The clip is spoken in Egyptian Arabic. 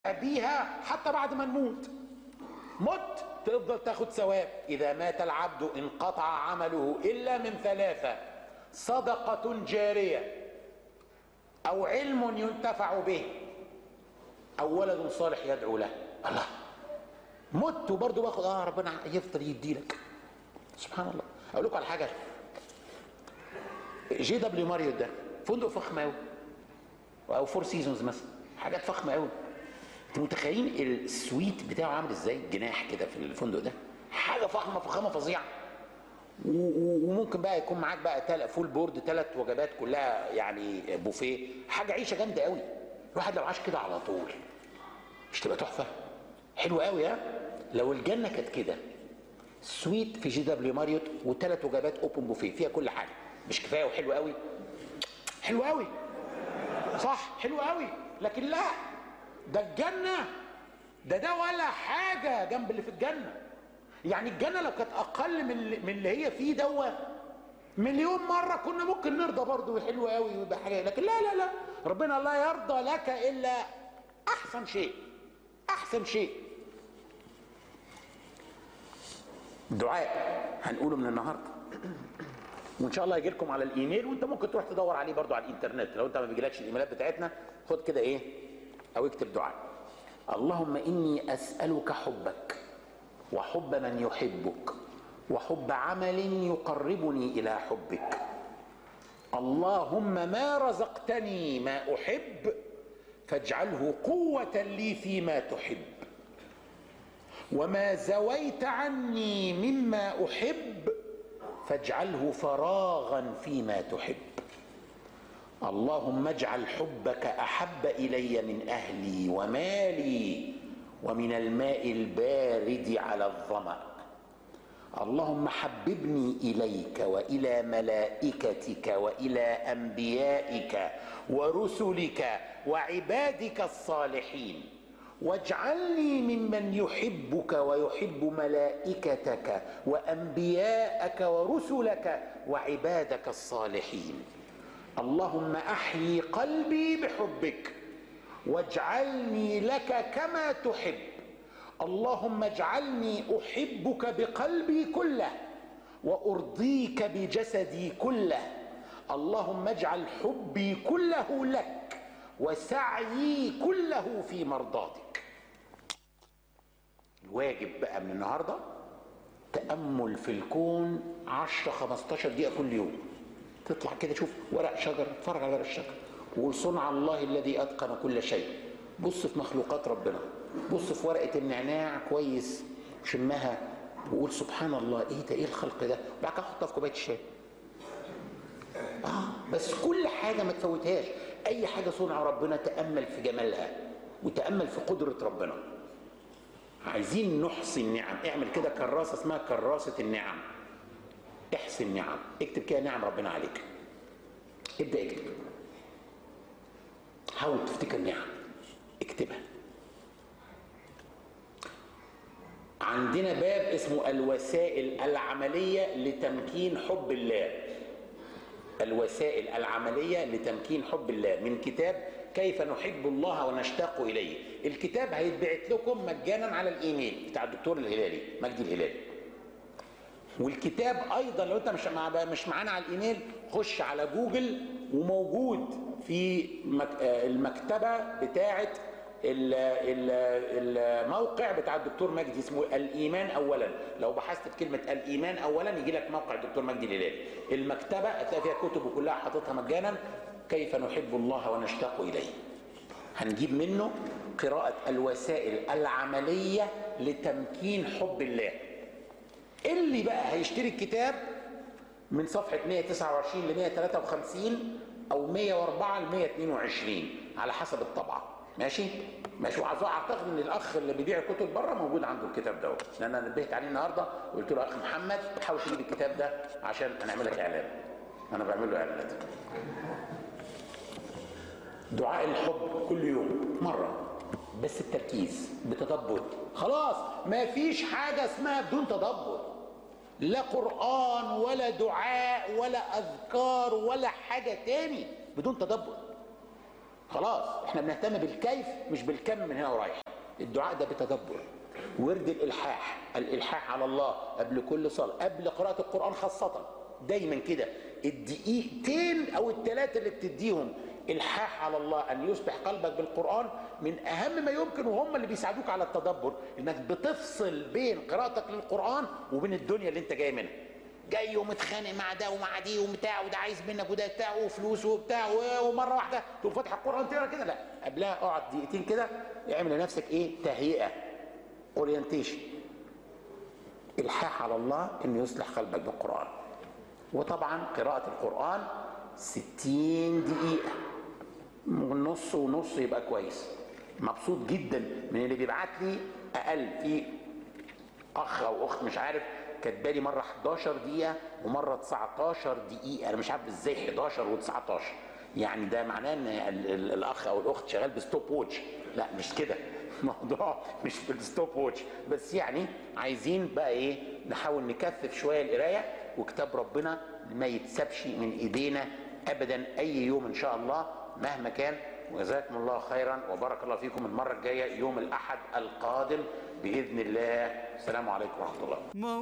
بيها حتى بعد ما نموت مت تفضل تاخد ثواب اذا مات العبد انقطع عمله الا من ثلاثه صدقه جاريه او علم ينتفع به او ولد صالح يدعو له الله مت وبرضه باخد اه ربنا يفضل يديلك سبحان الله اقول لكم على حاجه جي دبليو ماريوت ده فندق فخم قوي او فور سيزونز مثلا حاجات فخمه قوي انتوا متخيلين السويت بتاعه عامل ازاي جناح كده في الفندق ده حاجه فخمه فخامه فظيعه وممكن بقى يكون معاك بقى تل... فول بورد ثلاث وجبات كلها يعني بوفيه حاجه عيشه جامده قوي الواحد لو عاش كده على طول مش تبقى تحفه حلوه قوي ها لو الجنه كانت كده سويت في جي دبليو ماريوت وثلاث وجبات اوبن بوفيه فيها كل حاجه مش كفايه وحلو قوي حلو قوي صح حلو قوي لكن لا ده الجنه ده ده ولا حاجه جنب اللي في الجنه يعني الجنه لو كانت اقل من اللي, من اللي هي فيه دوا مليون مره كنا ممكن نرضى برضه وحلو قوي ويبقى حاجه لكن لا لا لا ربنا لا يرضى لك الا احسن شيء احسن شيء دعاء هنقوله من النهارده وان شاء الله يجي لكم على الايميل وانت ممكن تروح تدور عليه برضو على الانترنت لو انت ما بيجيلكش الايميلات بتاعتنا خد كده ايه او اكتب دعاء اللهم اني اسالك حبك وحب من يحبك وحب عمل يقربني الى حبك اللهم ما رزقتني ما احب فاجعله قوه لي فيما تحب وما زويت عني مما احب فاجعله فراغا فيما تحب اللهم اجعل حبك احب الي من اهلي ومالي ومن الماء البارد على الظما اللهم حببني اليك والى ملائكتك والى انبيائك ورسلك وعبادك الصالحين واجعلني ممن يحبك ويحب ملائكتك وانبياءك ورسلك وعبادك الصالحين اللهم احيي قلبي بحبك واجعلني لك كما تحب اللهم اجعلني احبك بقلبي كله وارضيك بجسدي كله اللهم اجعل حبي كله لك وسعيي كله في مرضاتك الواجب بقى من النهارده تامل في الكون 10 15 دقيقه كل يوم تطلع كده تشوف ورق شجر اتفرج على ورق الشجر وقول صنع الله الذي اتقن كل شيء بص في مخلوقات ربنا بص في ورقه النعناع كويس شمها وقول سبحان الله ايه ده ايه الخلق ده بعد كده حطها في كوبايه الشاي اه بس كل حاجه ما تفوتهاش اي حاجه صنع ربنا تامل في جمالها وتامل في قدره ربنا عايزين نحصي النعم اعمل كده كراسه اسمها كراسه النعم احصي النعم اكتب كده نعم ربنا عليك ابدا اكتب حاول تفتكر نعم اكتبها عندنا باب اسمه الوسائل العمليه لتمكين حب الله الوسائل العمليه لتمكين حب الله من كتاب كيف نحب الله ونشتاق اليه الكتاب هيتبعت لكم مجانا على الايميل بتاع الدكتور الهلالي مجدي الهلالي والكتاب ايضا لو انت مش مع مش معانا على الايميل خش على جوجل وموجود في المكتبه بتاعه الموقع بتاع الدكتور مجدي اسمه الايمان اولا لو بحثت بكلمه الايمان اولا يجي لك موقع الدكتور مجدي الهلالي المكتبه هتلاقي فيها كتب وكلها حاططها مجانا كيف نحب الله ونشتاق اليه هنجيب منه قراءه الوسائل العمليه لتمكين حب الله اللي بقى هيشتري الكتاب من صفحه 129 ل 153 او 104 ل 122 على حسب الطبعه ماشي ماشي واعتقد ان الاخ اللي بيبيع كتب بره موجود عنده الكتاب ده لان انا نبهت عليه النهارده وقلت له اخ محمد حاول تجيب الكتاب ده عشان هنعمل لك اعلان انا بعمل له اعلانات دعاء الحب كل يوم مره بس التركيز بتدبر خلاص ما فيش حاجه اسمها بدون تدبر لا قران ولا دعاء ولا اذكار ولا حاجه تاني بدون تدبر خلاص احنا بنهتم بالكيف مش بالكم من هنا ورايح الدعاء ده بتدبر ورد الالحاح الالحاح على الله قبل كل صلاه قبل قراءه القران خاصه دايما كده الدقيقتين او الثلاثه اللي بتديهم الحاح على الله ان يصبح قلبك بالقران من اهم ما يمكن وهم اللي بيساعدوك على التدبر انك بتفصل بين قراءتك للقران وبين الدنيا اللي انت جاي منها جاي ومتخانق مع ده ومع دي وبتاع وده عايز منك وده بتاع وفلوس وبتاع ومره واحده تقوم فاتح القران تقرا كده لا قبلها اقعد دقيقتين كده اعمل لنفسك ايه تهيئه اورينتيشن الحاح على الله انه يصلح قلبك بالقران وطبعا قراءه القران 60 دقيقه نص ونص يبقى كويس مبسوط جدا من اللي بيبعت لي اقل في اخ او اخت مش عارف كاتبالي مره 11 دقيقه ومره 19 دقيقه انا مش عارف ازاي 11 و19 يعني ده معناه ان ال- ال- الاخ او الاخت شغال بستوب ووتش لا مش كده الموضوع مش بالستوب ووتش بس يعني عايزين بقى ايه نحاول نكثف شويه القرايه وكتاب ربنا ما يتسابش من ايدينا ابدا اي يوم ان شاء الله مهما كان وجزاكم الله خيرا وبارك الله فيكم المره الجايه يوم الاحد القادم باذن الله السلام عليكم ورحمه الله